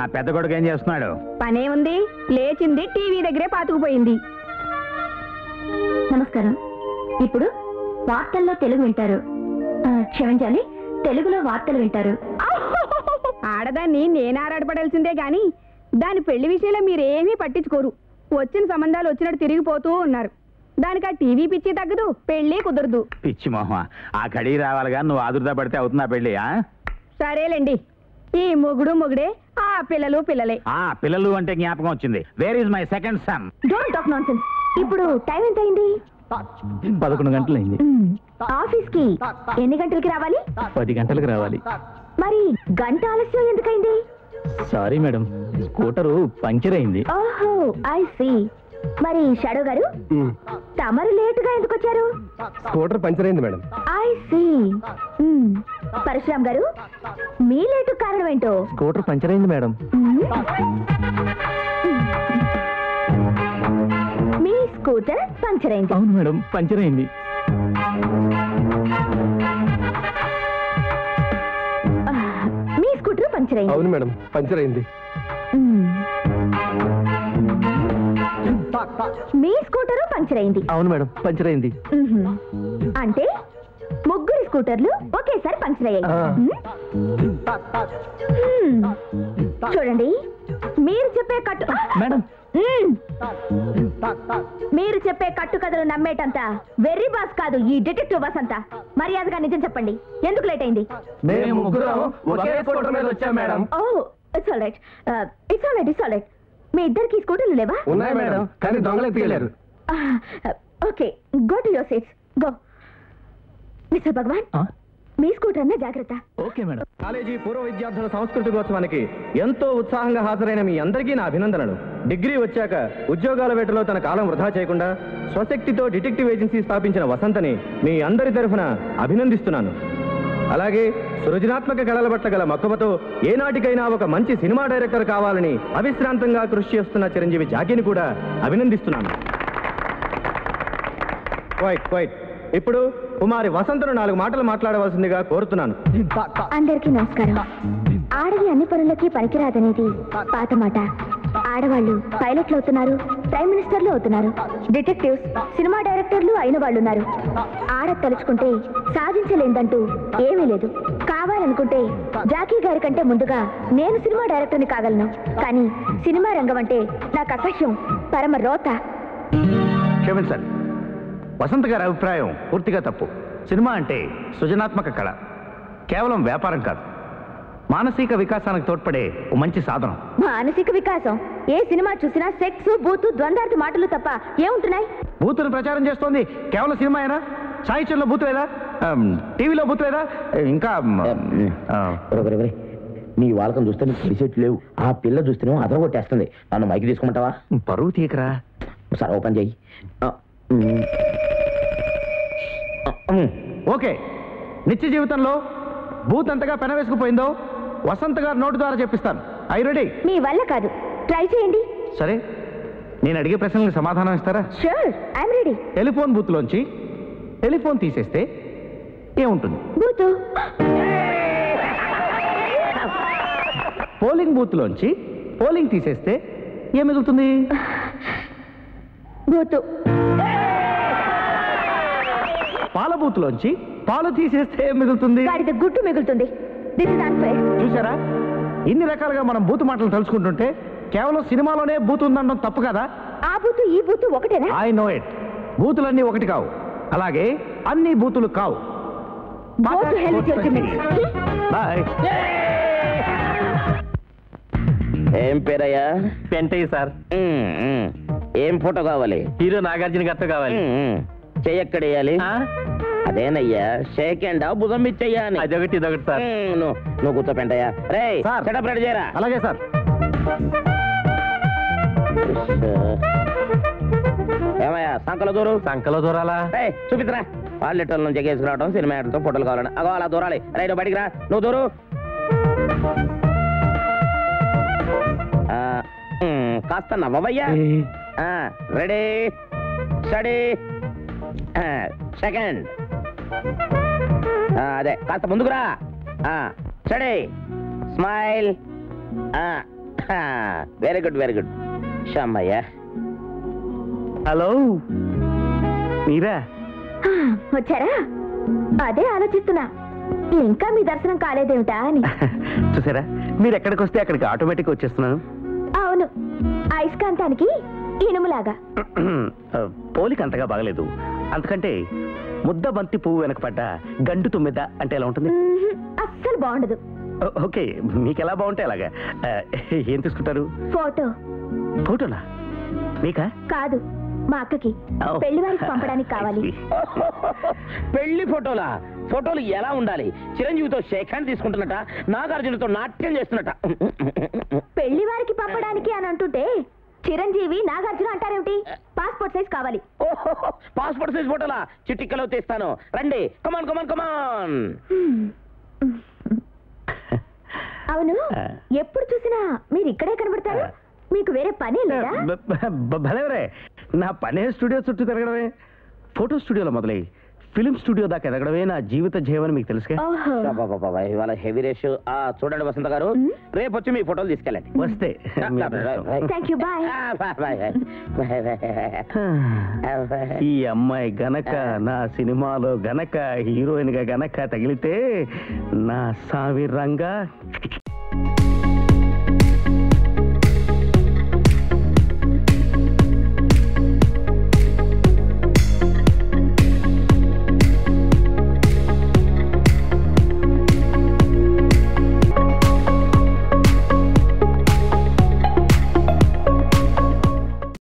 నా పెద్ద కొడుకు ఏం చేస్తున్నాడు పనే ఉంది లేచింది టీవీ దగ్గరే పాతుకుపోయింది నమస్కారం ఇప్పుడు వార్తల్లో తెలుగు వింటారు ఆ, క్షమించాలి తెలుగులో వార్తలు వింటారు ఆడదాన్ని నేను ఆరాటపడాల్సిందే గాని దాని పెళ్లి విషయంలో మీరేమీ పట్టించుకోరు వచ్చిన సంబంధాలు వచ్చినట్టు తిరిగిపోతూ ఉన్నారు దానికి ఆ టీవీ పిచ్చి తగ్గదు పెళ్లి కుదరదు పిచ్చి మొహ ఆ గడి రావాలిగా నువ్వు ఆదుర్దా పడితే అవుతుందా పెళ్ళి ఆ? సరేలేండి ఈ మొగుడు మొగుడే ఆ పిల్లలు పిల్లలే ఆ పిల్లలు అంటే జ్ఞాపకం వచ్చింది where is my second son don't talk నాన్ ఇప్పుడు టైం ఎంత అయింది పదకొండు గంటలైంది మ్మ్. ఆఫీస్ కి ఎన్ని గంటలకి రావాలి పది గంటలకు రావాలి మరి గంట ఆలస్యం ఎందుకైంది సారీ మేడం స్కూటరు పంక్చర్ అయింది ఓహో ఐ సీ మరి షాడో గారు తమరు లేటుగా ఎందుకు వచ్చారు స్కూటర్ పంచర్ అయింది మేడం ఐ సీ పరశురామ్ గారు మీ లేటు కారణం ఏంటో స్కూటర్ పంక్చర్ అయింది మేడం మ్మ్. మీ స్కూటర్ పంక్చర్ అయింది అవును మేడం పంక్చర్ అయింది ఆ, మీ స్కూటర్ పంక్చర్ అయింది అవును మేడం పంచర్ అయింది మ్మ్. మీ స్కూటరు పంక్చర్ అయింది అవును మేడం పంక్చర్ అయింది మ్మ్. అంటే ముగ్గురు స్కూటర్లు ఒకేసారి పంక్చర్ అయ్యాయి ఆ. మ్మ్? మ్మ్. చూడండి మీరు చెప్పే కట్టు మేడం మ్మ్. మీరు చెప్పే కట్టు కథలు నమ్మేటంత వెర్రి బాస్ కాదు ఈ డిటెక్టివ్ బాస్ అంతా మర్యాదగా నిజం చెప్పండి ఎందుకు లేట్ అయింది మేము ముగ్గురం ఒకే స్కూటర్ మీద వచ్చాం madam oh it's all right it's all right it's all right మీ ఇద్దరికి స్కూటర్లు లేవా ఉన్నాయి మేడం కానీ దొంగలు ఎత్తుకెళ్ళారు okay go to your seats go mister Bhagavan మీ స్కూటర్ అన్న జాగ్రత్త ఓకే మేడం కాలేజీ పూర్వ విద్యార్థుల సాంస్కృతికోత్సవానికి ఎంతో ఉత్సాహంగా హాజరైన మీ అందరికీ నా అభినందనలు డిగ్రీ వచ్చాక ఉద్యోగాల వేటలో తన కాలం వృధా చేయకుండా స్వశక్తితో డిటెక్టివ్ ఏజెన్సీ స్థాపించిన వసంతని మీ అందరి తరఫున అభినందిస్తున్నాను అలాగే సృజనాత్మక కళల పట్ల గల మక్కువతో ఏనాటికైనా ఒక మంచి సినిమా డైరెక్టర్ కావాలని అవిశ్రాంతంగా కృషి చేస్తున్న చిరంజీవి జాకీని కూడా అభినందిస్తున్నాను క్వైట్ క్వైట్ ఇప్పుడు కుమారి వసంతను నాలుగు మాటలు మాట్లాడవలసిందిగా కోరుతున్నాను అందరికీ నమస్కారం ఆడది అన్ని పనులకి పనికిరాదనేది పాత మాట ఆడవాళ్ళు పైలట్లు అవుతున్నారు ప్రైమ్ మినిస్టర్లు అవుతున్నారు డిటెక్టివ్స్ సినిమా డైరెక్టర్లు అయిన వాళ్ళు ఉన్నారు ఆడ తలుచుకుంటే సాధించలేదంటూ ఏమీ లేదు కావాలనుకుంటే జాకీ గారి కంటే ముందుగా నేను సినిమా డైరెక్టర్ని కాగలను కానీ సినిమా రంగం అంటే నాకు అసహ్యం పరమ రోత క్షమించండి వసంత్ గారి అభిప్రాయం పూర్తిగా తప్పు సినిమా అంటే సృజనాత్మక కళ కేవలం వ్యాపారం కాదు మానసిక వికాసానికి తోడ్పడే ఓ మంచి సాధనం మానసిక వికాసం ఏ సినిమా చూసినా సెక్స్ బూతు ద్వందార్థ మాటలు తప్ప ఏముంటున్నాయి బూతును ప్రచారం చేస్తోంది కేవలం సినిమా అయినా సాహిత్యంలో బూతు లేదా ఆమ్, టీవీలో బూతు లేదా ఇంకా ఆ, నీ వాళ్ళకం చూస్తే నీకు తెలిసేట్లు లేవు ఆ పిల్ల చూస్తేనే అదర కొట్టేస్తుంది నన్ను మైకి తీసుకోమంటావా పరువు తీయకరా సరే ఓపెన్ చెయ్యి ఆ, ఉమ్. ఆ, ఉమ్. ఓకే నిత్య జీవితంలో బూత్ ఎంతగా పెనవేసుకుపోయిందో వసంత్ గారు నోటు ద్వారా చెప్పిస్తాను ఐ రెడీ మీ వల్ల కాదు ట్రై చేయండి సరే నేను అడిగే ప్రశ్నలకు సమాధానం ఇస్తారా షూర్ ఐఎమ్ రెడీ టెలిఫోన్ బూత్లోంచి టెలిఫోన్ తీసేస్తే ఏముంటుంది బూతు పోలింగ్ బూత్లోంచి పోలింగ్ తీసేస్తే ఏం మిగులుతుంది బూతు పాల బూత్లోంచి పాలు తీసేస్తే ఏం మిగులుతుంది గాడిద గుడ్డు మిగులుతుంది దిస్ ఇస్ అన్ఫేర్ చూసారా ఇన్ని రకాలుగా మనం బూతు మాటలు తలుచుకుంటుంటే కేవలం సినిమాలోనే బూత్ ఉందనడం తప్పు కదా ఆ బూతు ఈ బూతు ఒకటేనా ఐ నో ఇట్ బూతులన్నీ ఒకటి కావు అలాగే అన్ని బూతులు కావు Go to hell with your gimmicks. Boy ఏం పేరయ్యా పెంటయ్య సార్ ఉమ్, ఉమ్. ఏం ఫోటో కావాలి హీరో నాగార్జున గారితో కావాలి ఉమ్, ఉమ్. చెయ్యెక్కడేయాలి ఆ? అదేనయ్యా షేక్ హ్యాండ్ భుజం ఇచ్చయ్యా అని అదొకటి ఇదొకటి సార్ ఉమ్, నువ్వు నువ్వు కూర్చో పెంటయ్యా రే సార్. సెటప్ రెడీ చేయరా అలాగే సార్ ఏమయ్యా సంకల దూరు సంకలో దూరాలా ఏయ్, చూపిద్దురా వాళ్ళెటోళ్ళ నుంచి ఎగేసుకురావడం సినిమా యాక్టర్తో ఫోటోలు కావాలని అగో అలా దూరాలి రైట్ బయటికి రా నువ్వు దూరు ఆ, ఉమ్, కాస్త నవ్వయ్యా రెడీ స్టడీ సెకండ్ అదే కాస్త ముందుకురా steady smile very good very good Shammayya hello మీరా ఆ, వచ్చారా అదే ఆలోచిస్తున్నా ఇంకా మీ దర్శనం కాలేదేమిటా అని చూసారా మీరు ఎక్కడికి వస్తే అక్కడికి ఆటోమేటిక్ వచ్చేస్తున్నాను అవును అయస్కాంతానికి ఇనుములాగా పోలిక అంతగా బాగలేదు అంతకంటే ముద్ద బంతి పువ్వు వెనకపడ్డ గండు తుమ్మెద అంటే ఎలా ఉంటుంది మ్మ్హ్, అస్సలు బాగుండదు ఓ- ఓకే మీకు ఎలా బాగుంటే అలాగా ఆ, ఏం తీసుకుంటారు ఫోటో ఫోటోనా మీకా కాదు మా అక్కకి Oh. పెళ్లి వారికి పంపడానికి కావాలి పెళ్లి ఫోటోలా ఫోటోలు ఎలా ఉండాలి చిరంజీవితో షేక్ హ్యాండ్ తీసుకుంటున్నట నాగార్జునతో నాట్యం చేస్తున్నట పెళ్లి వారికి పంపడానికి అని అంటుంటే చిరంజీవి నాగార్జున అంటారేమిటి పాస్పోర్ట్ సైజ్ కావాలి పాస్పోర్ట్ సైజ్ ఫోటోలా చిట్టిక్కలో తీస్తాను రండి కమాన్ కమాన్ కమాన్ అవును ఆ. ఎప్పుడు చూసినా మీరు ఇక్కడే కనబడతారు మీకు వేరే పని లేదా బ- బ- బ- భలేవరే నా పనే స్టూడియో చుట్టూ తిరగడమే ఫోటో స్టూడియోలో మొదలై ఫిలిం స్టూడియో దాకా ఎదగడమే నా జీవిత జయమని మీకు తెలుసుగా ఓహో అబ్బబ్బబ్బబ్బ, ఇవాళ హెవీ రేష్ చూడండి వసంత గారు మ్. రేపు వచ్చి మీ ఫోటోలు తీసుకెళ్ళండి వస్తే మీ అదృష్టం. థ్యాంక్ యూ బాయ్ ఆ, bye, bye, bye. ఈ అమ్మాయి గనక నా సినిమాలో గనక హీరోయిన్ గా గనక తగిలితే నా సావిరంగా